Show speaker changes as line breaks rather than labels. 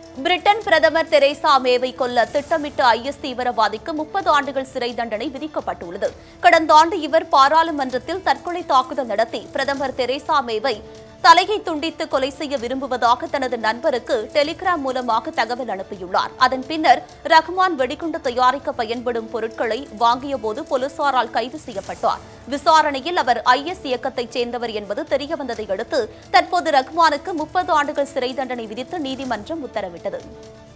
Britain பிரதமர் Teresa மேவை கொல்ல திட்டமிட்ட ஐஎஸ் தீவிரவாதிக்கு முப்பது ஆண்டுகள் சிறை தண்டனை விதிக்கப்பட்டுள்ளது கடந்த ஆண்டு இவர் பாராளுமன்றத்தில் தற்கொலை தாக்குதல் நடத்தி பிரதமர் தெரேசா மேவை தலையை துண்டித்து கொலை செய்ய விரும்புவதாக தனது நண்பருக்கு டெலிகிராம் மூலமாக தகவல் அனுப்பியுள்ளார் அதன் பின்னர் ரஹ்மான் வெடிகுண்டு தயாரிக்க பயன்படும் பொருட்களை வாங்கியபோது போலீசாரால் கைது செய்யப்பட்டார் விசாரணையில் அவர் ஐஎஸ் இயக்கத்தைச் சேர்ந்தவர் என்பது தெரியவந்ததை அடுத்து தற்போது ரஹ்மானுக்கு முப்பது ஆண்டுகள் சிறை தண்டனை விதித்து நீதிமன்றம் உத்தரவிட்டது